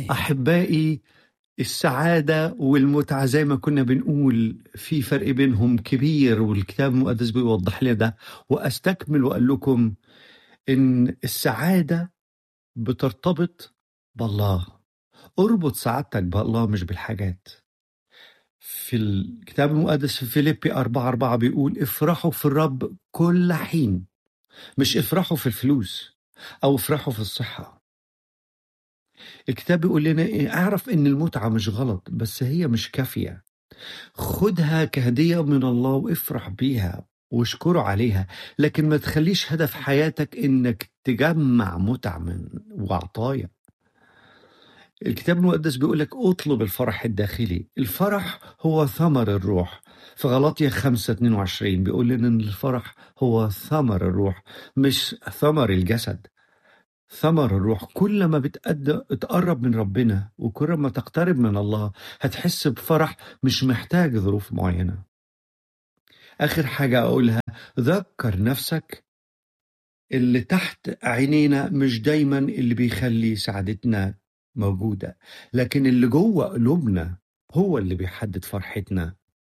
أحبائي السعادة والمتعة زي ما كنا بنقول في فرق بينهم كبير والكتاب المقدس بيوضح لنا ده وأستكمل وأقول لكم إن السعادة بترتبط بالله اربط سعادتك بالله مش بالحاجات في الكتاب المقدس في فيليبي 4 4 بيقول افرحوا في الرب كل حين مش افرحوا في الفلوس أو افرحوا في الصحة الكتاب بيقول لنا إيه اعرف ان المتعة مش غلط بس هي مش كافية خدها كهدية من الله وافرح بيها واشكره عليها لكن ما تخليش هدف حياتك انك تجمع متع من وعطايا الكتاب المقدس بيقول لك اطلب الفرح الداخلي الفرح هو ثمر الروح في غلطية 5 22 بيقول لنا ان الفرح هو ثمر الروح مش ثمر الجسد ثمر الروح كل ما بتقرب من ربنا وكل ما تقترب من الله هتحس بفرح مش محتاج ظروف معينة آخر حاجة أقولها ذكر نفسك اللي تحت عينينا مش دايما اللي بيخلي سعادتنا موجودة لكن اللي جوه قلوبنا هو اللي بيحدد فرحتنا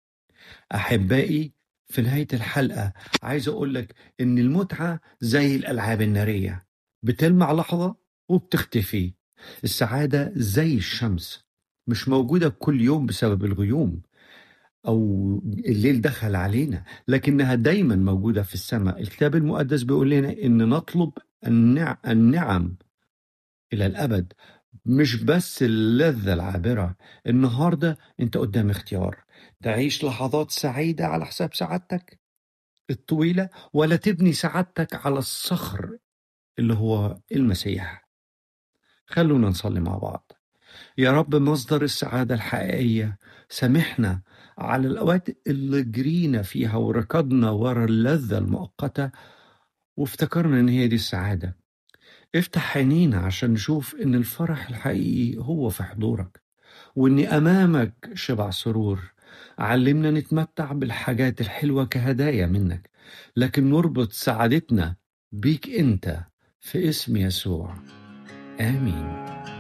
أحبائي في نهاية الحلقة عايز أقول لك إن المتعة زي الألعاب النارية بتلمع لحظة وبتختفي السعادة زي الشمس مش موجودة كل يوم بسبب الغيوم أو الليل دخل علينا لكنها دايما موجودة في السماء الكتاب المقدس بيقول لنا إن نطلب النعم إلى الأبد مش بس اللذة العابرة النهاردة أنت قدام اختيار تعيش لحظات سعيدة على حساب سعادتك الطويلة ولا تبني سعادتك على الصخر اللي هو المسيح خلونا نصلي مع بعض يا رب مصدر السعادة الحقيقية سامحنا على الأوقات اللي جرينا فيها وركضنا ورا اللذة المؤقتة وافتكرنا إن هي دي السعادة افتح عينينا عشان نشوف إن الفرح الحقيقي هو في حضورك وإن أمامك شبع سرور علمنا نتمتع بالحاجات الحلوة كهدايا منك لكن نربط سعادتنا بيك أنت في اسم يسوع آمين